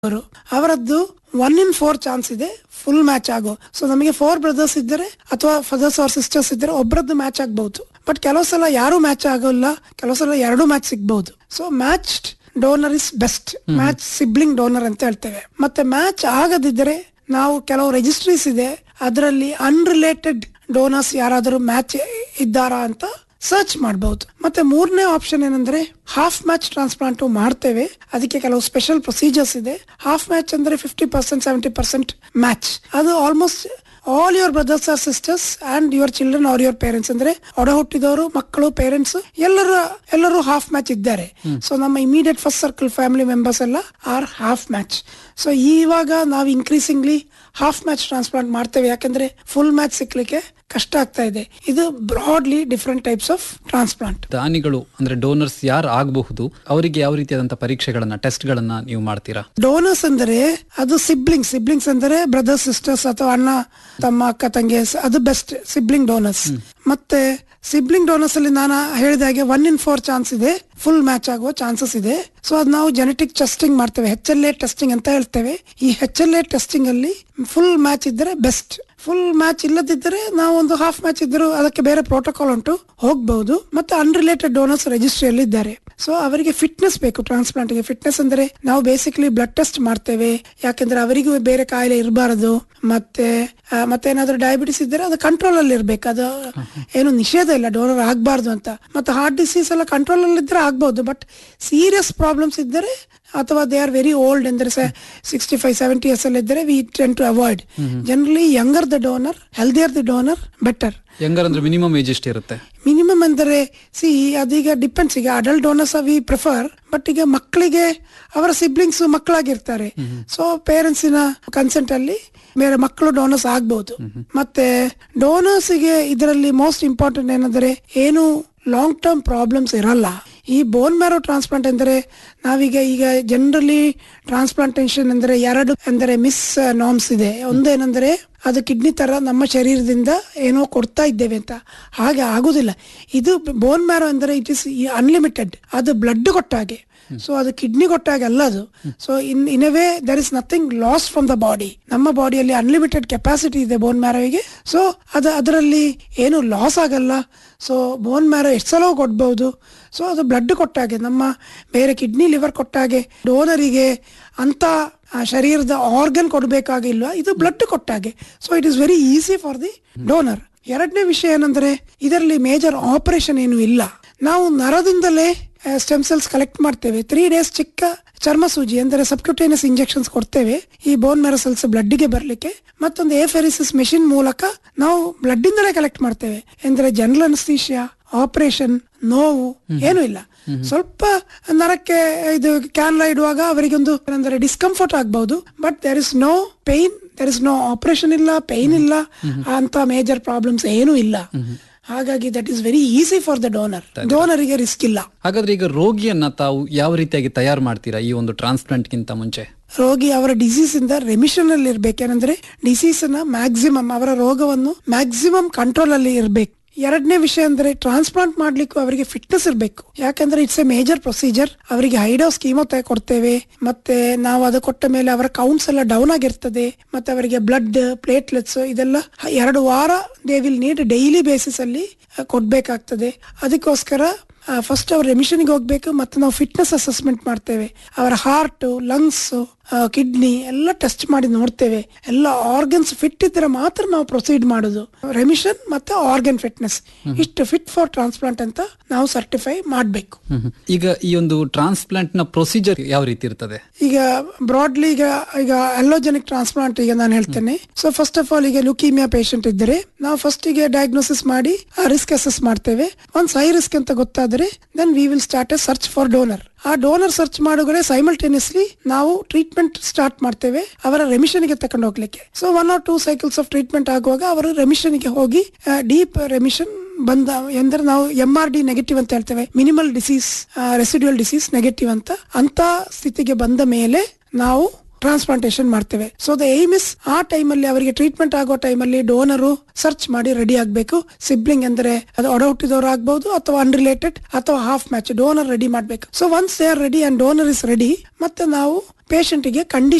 ಅವರು ಅವರದ್ದು one in four chance ಇದೆ ಫುಲ್ ಮ್ಯಾಚ್ ಆಗೋ ಸೊ ನಮಗೆ ಫೋರ್ ಬ್ರದರ್ಸ್ ಇದ್ದರೆ ಅಥವಾ ಫಾದರ್ಸ್ ಆರ್ ಸಿಸ್ಟರ್ಸ್ ಇದ್ದರೆ ಒಬ್ಬರದ್ದು ಮ್ಯಾಚ್ ಆಗಬಹುದು ಬಟ್ ಕೆಲವು ಸಲ ಯಾರು ಮ್ಯಾಚ್ ಆಗೋಲ್ಲ ಕೆಲವು ಸಲ ಎರಡು ಮ್ಯಾಚ್ ಸಿಗ್ಬಹುದು so match donor is best match sibling donor ಅಂತ ಹೇಳ್ತೇವೆ ಮತ್ತೆ ಮ್ಯಾಚ್ ಆಗದಿದ್ದರೆ ನಾವು ಕೆಲವು ರಿಜಿಸ್ಟ್ರೀಸ್ ಇದೆ ಅದರಲ್ಲಿ ಅನ್ರಿಲೇಟೆಡ್ ಡೋನರ್ಸ್ ಯಾರಾದರೂ ಮ್ಯಾಚ್ ಇದ್ದಾರಾ ಅಂತ ಸರ್ಚ್ ಮಾಡಬಹುದು ಮತ್ತೆ ಮೂರನೇ ಆಪ್ಷನ್ ಏನಂದ್ರೆ ಹಾಫ್ ಮ್ಯಾಚ್ ಟ್ರಾನ್ಸ್ಪ್ಲಾಂಟ್ ಮಾಡ್ತೇವೆ ಅದಕ್ಕೆ ಕೆಲವು ಸ್ಪೆಷಲ್ ಪ್ರೊಸೀಜರ್ಸ್ ಇದೆ ಹಾಫ್ ಮ್ಯಾಚ್ ಅಂದ್ರೆ fifty percent seventy percent match ಅದು almost all your brothers are sisters and your children are your parents ಅಂದ್ರೆ ಒಡ ಹುಟ್ಟಿದವರು ಮಕ್ಕಳು ಪೇರೆಂಟ್ಸ್ ಎಲ್ಲರೂ ಎಲ್ಲರೂ ಹಾಫ್ ಮ್ಯಾಚ್ ಇದ್ದಾರೆ ಸೊ ನಮ್ಮ immediate first circle family members ಎಲ್ಲ ಆರ್ ಹಾಫ್ ಮ್ಯಾಚ್ ಸೊ ಇವಾಗ ನಾವು ಇನ್ಕ್ರೀಸಿಂಗ್ಲಿ ಹಾಫ್ ಮ್ಯಾಚ್ ಟ್ರಾನ್ಸ್ಪ್ಲಾಂಟ್ ಮಾಡ್ತೇವೆ ಯಾಕಂದ್ರೆ ಫುಲ್ ಮ್ಯಾಚ್ ಸಿಕ್ಲಿಕ್ಕೆ ಕಷ್ಟ ಆಗ್ತಾ ಇದೆ ಇದು broadly different types of transplant ದಾನಿಗಳು ಅಂದ್ರೆ ಡೋನರ್ಸ್ ಯಾರು ಆಗಬಹುದು ಅವರಿಗೆ ಯಾವ ರೀತಿಯಾದಂತಹ ಪರೀಕ್ಷೆಗಳನ್ನ ಟೆಸ್ಟ್ ಗಳನ್ನ ನೀವು ಮಾಡ್ತೀರಾ ಡೋನರ್ಸ್ ಅಂದರೆ ಅದು ಸಿಬ್ಲಿಂಗ್ ಸಿಬ್ಲಿಂಗ್ಸ್ ಅಂದರೆ ಬ್ರದರ್ಸ್ ಸಿಸ್ಟರ್ಸ್ ಅಥವಾ ಅಣ್ಣ ತಮ್ಮ ಅಕ್ಕ ತಂಗಿ ಸ- ಅದು ಬೆಸ್ಟ್ ಸಿಬ್ಲಿಂಗ್ ಡೋನರ್ಸ್ ಮತ್ತೆ ಸಿಬ್ಲಿಂಗ್ ಡೋನರ್ಸ್ ಅಲ್ಲಿ ನಾನು ಹೇಳಿದ ಹಾಗೆ ಒನ್ ಇನ್ ಫೋರ್ ಚಾನ್ಸ್ ಇದೆ ಫುಲ್ ಮ್ಯಾಚ್ ಆಗುವ ಚಾನ್ಸಸ್ ಇದೆ ಸೊ ಅದು ನಾವು ಜೆನೆಟಿಕ್ ಟೆಸ್ಟಿಂಗ್ ಮಾಡ್ತೇವೆ ಹೆಚ್ ಎಲ್ ಎ ಟೆಸ್ಟಿಂಗ್ ಅಂತ ಹೇಳ್ತೇವೆ ಈ ಹೆಚ್ ಎಲ್ ಎ ಟೆಸ್ಟಿಂಗ್ ಅಲ್ಲಿ ಫುಲ್ ಮ್ಯಾಚ್ ಇದ್ದರೆ ಬೆಸ್ಟ್ ಫುಲ್ ಮ್ಯಾಚ್ ಇಲ್ಲದಿದ್ದರೆ ನಾವು ಒಂದು ಹಾಫ್ ಮ್ಯಾಚ್ ಇದ್ದರೂ ಅದಕ್ಕೆ ಬೇರೆ ಪ್ರೋಟೋಕಾಲ್ ಉಂಟು ಹೋಗಬಹುದು ಮತ್ತೆ ಅನ್ರಿಲೇಟೆಡ್ ಡೋನರ್ಸ್ ರಿಜಿಸ್ಟ್ರಿಯಲ್ಲಿ ಇದ್ದಾರೆ ಸೊ ಅವರಿಗೆ ಫಿಟ್ನೆಸ್ ಬೇಕು ಟ್ರಾನ್ಸ್ಪ್ಲಾಂಟ್ ಗೆ ಫಿಟ್ನೆಸ್ ಅಂದ್ರೆ ನಾವು ಬೇಸಿಕಲಿ ಬ್ಲಡ್ ಟೆಸ್ಟ್ ಮಾಡ್ತೇವೆ ಯಾಕಂದ್ರೆ ಅವರಿಗೂ ಬೇರೆ ಕಾಯಿಲೆ ಇರಬಾರದು ಮತ್ತೆ ಆ, ಮತ್ತೆ ಏನಾದ್ರೂ ಡಯಾಬಿಟಿಸ್ ಇದ್ದರೆ ಅದು ಕಂಟ್ರೋಲ್ ಅಲ್ಲಿ ಇರ್ಬೇಕು ಅದು ಏನು ನಿಷೇಧ ಇಲ್ಲ ಡೋನರ್ ಆಗಬಾರ್ದು ಅಂತ ಮತ್ತೆ ಹಾರ್ಟ್ ಡಿಸೀಸ್ ಎಲ್ಲ ಕಂಟ್ರೋಲ್ ಅಲ್ಲಿ ಇದ್ರೆ ಆಗ್ಬಹುದು ಬಟ್ ಸೀರಿಯಸ್ ಪ್ರಾಬ್ಲಮ್ಸ್ ಇದ್ದರೆ ಅಥವಾ ದೇ ಆರ್ ವೆರಿ ಓಲ್ಡ್ ಅಂದ್ರೆ ಸಿಕ್ಸ್ಟಿ ಫೈವ್ ಸೆವೆಂಟಿ ಇಯರ್ಸ್ ಅಲ್ಲಿ ಇದ್ದರೆ we tend to avoid generally younger the donor healthier the donor better ಹೆಂಗಾರ ಅಂದ್ರೆ ಮಿನಿಮಮ್ ಏಜ್ ಎಷ್ಟಿರುತ್ತೆ ಮಿನಿಮಮ್ ಅಂದರೆ ಸಿ ಅದೀಗ ಡಿಪೆಂಡ್ಸ್ ಈಗ adult donors we prefer but ಈಗ ಮಕ್ಕಳಿಗೆ ಅವರ ಸಿಬ್ಲಿಂಗ್ಸ್ ಮಕ್ಕಳಾಗಿರ್ತಾರೆ ಸೊ ಪೇರೆಂಟ್ಸಿನ ಕನ್ಸೆಂಟ್ ಅಲ್ಲಿ ಬೇರೆ ಮಕ್ಕಳು ಡೋನರ್ಸ್ ಆಗ್ಬಹುದು ಮತ್ತೆ ಡೋನರ್ಸ್ ಗೆ ಇದರಲ್ಲಿ ಮೋಸ್ಟ್ ಇಂಪಾರ್ಟೆಂಟ್ ಏನಂದ್ರೆ ಏನು ಲಾಂಗ್ ಟರ್ಮ್ ಪ್ರಾಬ್ಲಮ್ಸ್ ಇರಲ್ಲ ಈ ಬೋನ್ ಮ್ಯಾರೋ ಟ್ರಾನ್ಸ್ಪ್ಲಾಂಟ್ ಎಂದರೆ ನಾವೀಗ ಈಗ ಜನರಲಿ ಟ್ರಾನ್ಸ್ಪ್ಲಾಂಟೇಶನ್ ಅಂದರೆ ಎರಡು ಅಂದರೆ ಮಿಸ್ ನಾಮ್ಸ್ ಇದೆ ಒಂದೇನೆಂದರೆ ಅದು ಕಿಡ್ನಿ ತರ ನಮ್ಮ ಶರೀರದಿಂದ ಏನೋ ಕೊಡ್ತಾ ಇದ್ದೇವೆ ಅಂತ ಹಾಗೆ ಆಗುದಿಲ್ಲ ಇದು ಬೋನ್ ಮ್ಯಾರೋ ಅಂದರೆ ಇಟ್ ಇಸ್ ಅನ್ಲಿಮಿಟೆಡ್ ಅದು ಬ್ಲಡ್ ಕೊಟ್ಟಾಗೆ ಸೊ ಅದು ಕಿಡ್ನಿ ಕೊಟ್ಟಾಗ ಅಲ್ಲ ಅದು so in in a way there is nothing loss from the body ನಮ್ಮ ಬಾಡಿಯಲ್ಲಿ ಅನ್ಲಿಮಿಟೆಡ್ ಕೆಪಾಸಿಟಿ ಇದೆ ಬೋನ್ ಮ್ಯಾರೋಗೆ ಸೊ ಅದು ಅದರಲ್ಲಿ ಏನು ಲಾಸ್ ಆಗಲ್ಲ ಸೊ ಬೋನ್ ಮ್ಯಾರೋ ಎಷ್ಟು ಸಲ ಕೊಡ್ಬೋದು ಸೊ ಅದು ಬ್ಲಡ್ ಕೊಟ್ಟಾಗೆ ನಮ್ಮ ಬೇರೆ ಕಿಡ್ನಿ ಲಿವರ್ ಕೊಟ್ಟಾಗೆ ಡೋನರಿಗೆ ಅಂತ ಆ ಶರೀರದ ಆರ್ಗನ್ ಕೊಡಬೇಕಾಗಿಲ್ಲ ಇದು ಬ್ಲಡ್ ಕೊಟ್ಟಾಗೆ so it is very easy for the donor ಎರಡನೇ ವಿಷಯ ಏನಂದ್ರೆ ಇದರಲ್ಲಿ ಮೇಜರ್ ಆಪರೇಷನ್ ಏನು ಇಲ್ಲ ನಾವು ನರದಿಂದಲೇ ಸ್ಟೆಮ್ ಸೆಲ್ಸ್ ಕಲೆಕ್ಟ್ ಮಾಡ್ತೇವೆ ತ್ರೀ ಡೇಸ್ ಚಿಕ್ಕ ಚರ್ಮ ಸೂಜಿ ಅಂದರೆ ಸಬ್ಕ್ಯೂಟೇನಿಯಸ್ ಇಂಜೆಕ್ಷನ್ಸ್ ಕೊಡ್ತೇವೆ ಈ ಬೋನ್ ಮ್ಯಾರೋ ಸೆಲ್ಸ್ ಬ್ಲಡ್ಗೆ ಬರಲಿಕ್ಕೆ ಮತ್ತೊಂದು ಎಫೆರಿಸಿಸ್ ಮೆಷಿನ್ ಮೂಲಕ ನಾವು ಬ್ಲಡ್ ಇಂದಲೇ ಕಲೆಕ್ಟ್ ಮಾಡ್ತೇವೆ ಅಂದ್ರೆ ಜನರಲ್ ಅನಸ್ತೀಶಿಯಾ ಆಪರೇಷನ್ ನೋವು ಏನೂ ಇಲ್ಲ ಸ್ವಲ್ಪ ನರಕ್ಕೆ ಇದು ಕ್ಯಾನ್ಲ ಇಡುವಾಗ ಅವರಿಗೆ ಒಂದು ಅಂದರೆ ಡಿಸ್ಕಂಫರ್ಟ್ ಆಗಬಹುದು but there is no pain there is no operation ಇಲ್ಲ ಪೈನ್ ಇಲ್ಲ ಅಂತ ಮೇಜರ್ ಪ್ರಾಬ್ಲಮ್ಸ್ ಏನೂ ಇಲ್ಲ ಹಾಗಾಗಿ that is very easy for the donor ಡೋನರಿಗೆ ರಿಸ್ಕ್ ಇಲ್ಲ ಹಾಗಾದ್ರೆ ಈಗ ರೋಗಿಯನ್ನ ತಾವು ಯಾವ ರೀತಿಯಾಗಿ ತಯಾರು ಮಾಡ್ತೀರಾ ಈ ಒಂದು ಟ್ರಾನ್ಸ್ಪ್ಲಾಂಟ್ ಗಿಂತ ಮುಂಚೆ ರೋಗಿ ಅವರ ಡಿಸೀಸ್ ಇಂದ ರೆಮಿಷನ್ ಅಲ್ಲಿ ಇರ್ಬೇಕೇನಂದ್ರೆ ಡಿಸೀಸ್ ನ ಮ್ಯಾಕ್ಸಿಮಮ್ ಅವರ ರೋಗವನ್ನು ಮ್ಯಾಕ್ಸಿಮಮ್ ಕಂಟ್ರೋಲ್ ಅಲ್ಲಿ ಇರ್ಬೇಕು ಎರಡನೇ ವಿಷಯ ಅಂದ್ರೆ ಟ್ರಾನ್ಸ್ಪ್ಲಾಂಟ್ ಮಾಡ್ಲಿಕ್ಕೂ ಅವರಿಗೆ ಫಿಟ್ನೆಸ್ ಇರಬೇಕು ಯಾಕಂದ್ರೆ ಇಟ್ಸ್ ಎ ಮೇಜರ್ ಪ್ರೊಸೀಜರ್ ಅವರಿಗೆ ಹೈಡೋಸ್ ಕೀಮೋತೆ ಕೊಡ್ತೇವೆ ಮತ್ತೆ ನಾವು ಅದು ಕೊಟ್ಟ ಮೇಲೆ ಅವರ ಕೌಂಟ್ಸ್ ಎಲ್ಲ ಡೌನ್ ಆಗಿರ್ತದೆ ಮತ್ತೆ ಅವರಿಗೆ ಬ್ಲಡ್ ಪ್ಲೇಟ್ಲೆಟ್ಸ್ ಇದೆಲ್ಲ ಎರಡು ವಾರ they will need daily basis ಅಲ್ಲಿ ಆ, ಕೊಡ್ಬೇಕಾಗ್ತದೆ ಅದಕ್ಕೋಸ್ಕರ ಫಸ್ಟ್ ಅವ್ರ ರೆಮಿಷನ್ಗೆ ಹೋಗ್ಬೇಕು ಮತ್ತೆ ನಾವು ಫಿಟ್ನೆಸ್ ಅಸೆಸ್ಮೆಂಟ್ ಮಾಡ್ತೇವೆ ಅವರ ಹಾರ್ಟ್ ಲಂಗ್ಸ್ ಕಿಡ್ನಿ ಎಲ್ಲ ಟೆಸ್ಟ್ ಮಾಡಿ ನೋಡ್ತೇವೆ ಎಲ್ಲ ಆರ್ಗನ್ಸ್ ಫಿಟ್ ಇದ್ರೆ ಮಾತ್ರ ನಾವು ಪ್ರೊಸೀಡ್ ಮಾಡೋದು ರೆಮಿಷನ್ ಮತ್ತೆ ಆರ್ಗನ್ ಫಿಟ್ನೆಸ್ ಇಷ್ಟು ಫಿಟ್ ಫಾರ್ ಟ್ರಾನ್ಸ್ಪ್ಲಾಂಟ್ ಅಂತ ನಾವು ಸರ್ಟಿಫೈ ಮಾಡಬೇಕು ಈಗ ಈ ಒಂದು ಟ್ರಾನ್ಸ್ಪ್ಲಾಂಟ್ ನ ಪ್ರೊಸೀಜರ್ ಯಾವ ರೀತಿ ಇರ್ತದೆ ಈಗ ಬ್ರಾಡ್ಲಿ ಈಗ ಈಗ ಅಲ್ಲೋಜೆನಿಕ್ ಟ್ರಾನ್ಸ್ಪ್ಲಾಂಟ್ ಈಗ ನಾನು ಹೇಳ್ತೇನೆ ಸೊ ಫಸ್ಟ್ ಆಫ್ ಆಲ್ ಈಗ ಲುಕೀಮಿಯಾ ಪೇಷಂಟ್ ಇದ್ದರೆ ನಾವು ಫಸ್ಟ್ ಗೆ ಡಯಾಗ್ನೋಸಿಸ್ ಮಾಡಿ ರಿಸ್ಕ್ ಅಸೆಸ್ ಮಾಡ್ತೇವೆ ಒಂದ್ ಹೈ ರಿಸ್ಕ್ ಅಂತ ಗೊತ್ತಾದ್ರೆ then we will start a search for donor ಆ ಡೋನರ್ ಸರ್ಚ್ ಮಾಡುಗಡೆ ಸೈಮಲ್ಟೇನಿಯಸ್ಲಿ ನಾವು ಟ್ರೀಟ್ಮೆಂಟ್ ಸ್ಟಾರ್ಟ್ ಮಾಡ್ತೇವೆ ಅವರ ರೆಮಿಷನ್ ಗೆ ತಕೊಂಡು ಹೋಗ್ಲಿಕ್ಕೆ so one or two cycles of treatment ಆಗುವಾಗ ಅವರು ರೆಮಿಷನ್ ಗೆ ಹೋಗಿ ಡೀಪ್ ರೆಮಿಷನ್ ಬಂದ ಎಂದ್ರೆ ನಾವು ಎಂ ಆರ್ ಡಿ ನೆಗೆಟಿವ್ ಅಂತ ಹೇಳ್ತೇವೆ minimal disease residual disease negative ಅಂತ ಅಂತ ಸ್ಥಿತಿಗೆ ಬಂದ ಮೇಲೆ ನಾವು ಟ್ರಾನ್ಸ್ಪ್ಲಾಂಟೇಶನ್ ಮಾಡ್ತೇವೆ ಸೊ ದ ಏಮ್ ಇಸ್ ಆ ಟೈಮಲ್ಲಿ ಅವರಿಗೆ ಟ್ರೀಟ್ಮೆಂಟ್ ಆಗೋ ಟೈಮಲ್ಲಿ ಡೋನರು ಸರ್ಚ್ ಮಾಡಿ ರೆಡಿ ಆಗಬೇಕು ಸಿಬ್ಲಿಂಗ್ ಅಂದ್ರೆ ಅದು ಒಡ ಹುಟ್ಟಿದವರು ಆಗ್ಬಹುದು ಅಥವಾ ಅನ್ರಿಲೇಟೆಡ್ ಅಥವಾ ಹಾಫ್ ಮ್ಯಾಚ್ ಡೋನರ್ ರೆಡಿ ಮಾಡಬೇಕು so once they are ready and donor is ready ಮತ್ತೆ ನಾವು ಪೇಷಂಟಿಗೆ ಕಂಡೀಷನ್